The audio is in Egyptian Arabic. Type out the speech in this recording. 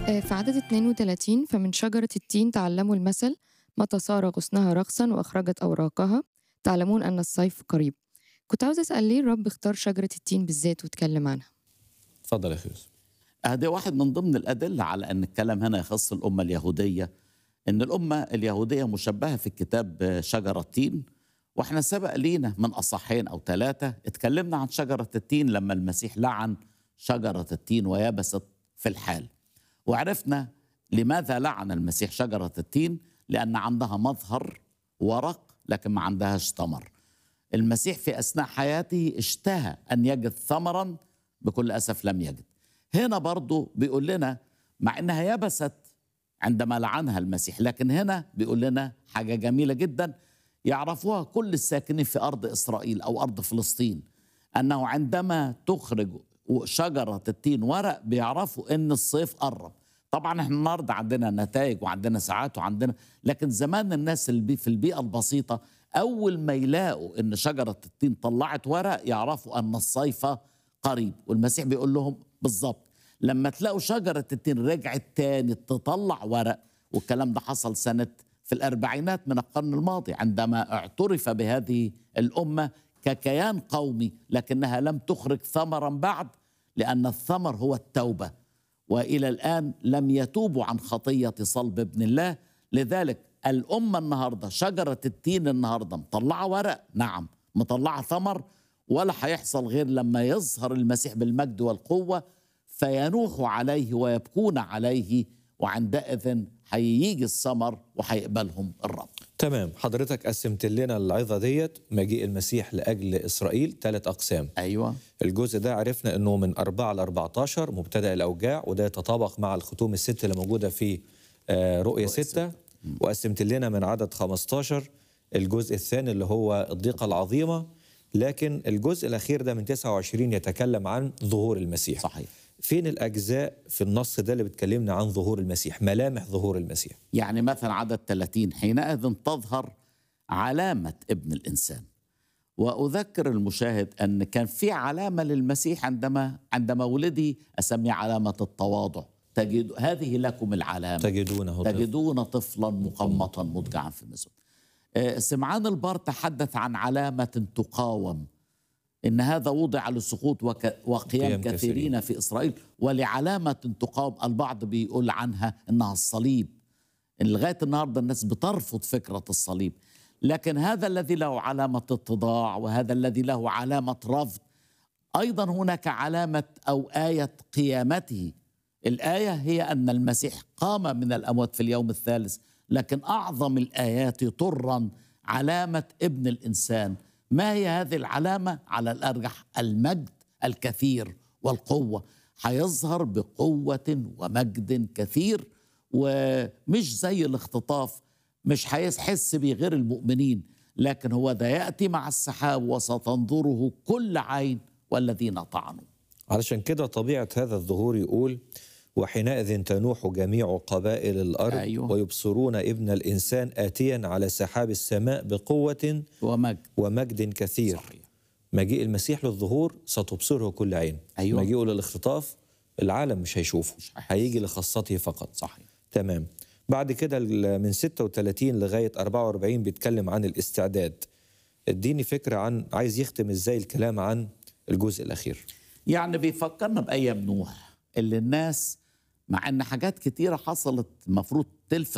آه، في عدد 32 فمن شجرة التين تعلموا المثل متى صار غصنها رخصا وأخرجت أوراقها تعلمون أن الصيف قريب كنت عاوز أسأل ليه الرب اختار شجرة التين بالذات واتكلم عنها اتفضل يا اخي يوسف هذا واحد من ضمن الأدلة على أن الكلام هنا يخص الأمة اليهودية أن الأمة اليهودية مشبهة في الكتاب بشجرة تين وإحنا سبق لينا من أصحين أو ثلاثة اتكلمنا عن شجرة التين لما المسيح لعن شجرة التين ويبست في الحال وعرفنا لماذا لعن المسيح شجرة التين لأن عندها مظهر ورق لكن ما عندهاش ثمر المسيح في أثناء حياته اشتهى أن يجد ثمرا بكل أسف لم يجد هنا برضو بيقول لنا مع انها يبست عندما لعنها المسيح لكن هنا بيقول لنا حاجه جميله جدا يعرفوها كل الساكنين في ارض اسرائيل او ارض فلسطين انه عندما تخرج شجره التين ورق بيعرفوا ان الصيف قرب طبعا احنا النهارده عندنا نتائج وعندنا ساعات وعندنا لكن زمان الناس اللي بي- في البيئه البسيطه اول ما يلاقوا ان شجره التين طلعت ورق يعرفوا ان الصيف قريب والمسيح بيقول لهم بالظبط لما تلاقوا شجرة التين رجعت تاني تطلع ورق والكلام ده حصل سنة في الأربعينات من القرن الماضي عندما اعترف بهذه الأمة ككيان قومي لكنها لم تخرج ثمرا بعد لأن الثمر هو التوبة والى الان لم يتوبوا عن خطيه صلب ابن الله لذلك الامه النهارده شجره التين النهارده مطلعه ورق نعم مطلعه ثمر ولا هيحصل غير لما يظهر المسيح بالمجد والقوه فينوح عليه ويبكون عليه وعندئذ هيجي الثمر وهيقبلهم الرب تمام حضرتك قسمت لنا العظه ديت مجيء المسيح لاجل اسرائيل ثلاث اقسام ايوه الجزء ده عرفنا انه من 4 ل 14 مبتدا الاوجاع وده يتطابق مع الختوم الست اللي موجوده في آه، رؤيه 6 وقسمت لنا من عدد 15 الجزء الثاني اللي هو الضيقه العظيمه لكن الجزء الاخير ده من 29 يتكلم عن ظهور المسيح صحيح فين الاجزاء في النص ده اللي بتكلمنا عن ظهور المسيح ملامح ظهور المسيح يعني مثلا عدد 30 حينئذ تظهر علامة ابن الإنسان وأذكر المشاهد أن كان في علامة للمسيح عندما عندما ولدي أسميها علامة التواضع تجد هذه لكم العلامة تجدونه طفل. تجدون طفلا مقمطا مضجعا في المسجد آه، سمعان البار تحدث عن علامة تقاوم إن هذا وضع للسقوط وك... وقيام قيام كثيرين. كثيرين في إسرائيل ولعلامة تقاوم البعض بيقول عنها إنها الصليب إن لغاية النهاردة الناس بترفض فكرة الصليب لكن هذا الذي له علامة اتضاع وهذا الذي له علامة رفض أيضا هناك علامة أو آية قيامته الآية هي أن المسيح قام من الأموات في اليوم الثالث لكن أعظم الآيات طرا علامة ابن الإنسان ما هي هذه العلامة على الأرجح المجد الكثير والقوة هيظهر بقوة ومجد كثير ومش زي الاختطاف مش هيحس بيه غير المؤمنين لكن هو ده يأتي مع السحاب وستنظره كل عين والذين طعنوا علشان كده طبيعة هذا الظهور يقول وحينئذ تنوح جميع قبائل الأرض أيوه. ويبصرون ابن الإنسان آتيا على سحاب السماء بقوة ومجد ومجد كثير صحيح مجيء المسيح للظهور ستبصره كل عين أيوه. مجيئه للاختطاف العالم مش هيشوفه مش هيحس. هيجي لخاصته فقط صحيح تمام بعد كده ال- من 36 لغاية 44 بيتكلم عن الاستعداد اديني فكرة عن عايز يختم ازاي الكلام عن الجزء الأخير يعني بيفكرنا بأيام نوح اللي الناس مع ان حاجات كتيرة حصلت المفروض تلفت